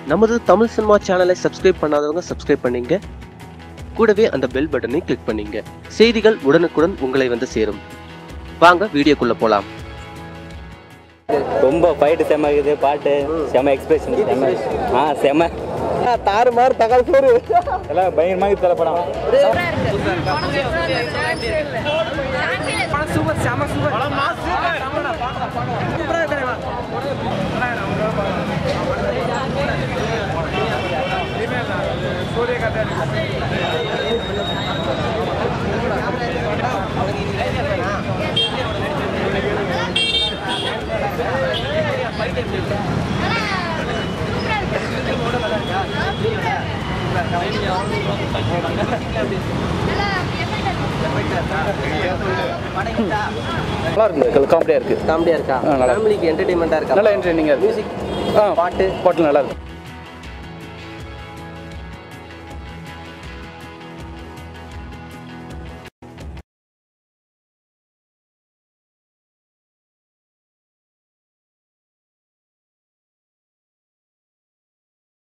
நமது தமிழ் சினிமா சேனலை சப்ஸ்கிரைப் பண்ணாதவங்க சப்ஸ்கிரைப் பண்ணீங்க கூடவே அந்த பெல் பட்டனை கிளிக் பண்ணீங்க செய்திகள் உடனுக்குடன் உங்களை வந்து சேரும் வாங்க வீடியோக்குள்ள போலாம் ரொம்ப ஃபைட்டு செம்ம இருக்குது பாட்டு செம்ம எக்ஸ்பிரஷன் செம்ம ஆ செம்ம தாறுமாறு தகவல் சோறு எல்லாம் பயங்கரமாக தர படம் சூப்பர் செம சூப்பர் நல்லா இருக்கு காமெடியாக இருக்கு காமெடியா இருக்கா ஆ, நல்லா இருக்கு. ஃபேமிலிக்கு என்டர்டைன்மெண்டா இருக்கா நல்லா என்டர்டைனிங்காக இருக்கு மியூசிக் ஆ பாட்டு பாட்டு நல்லா இருக்கு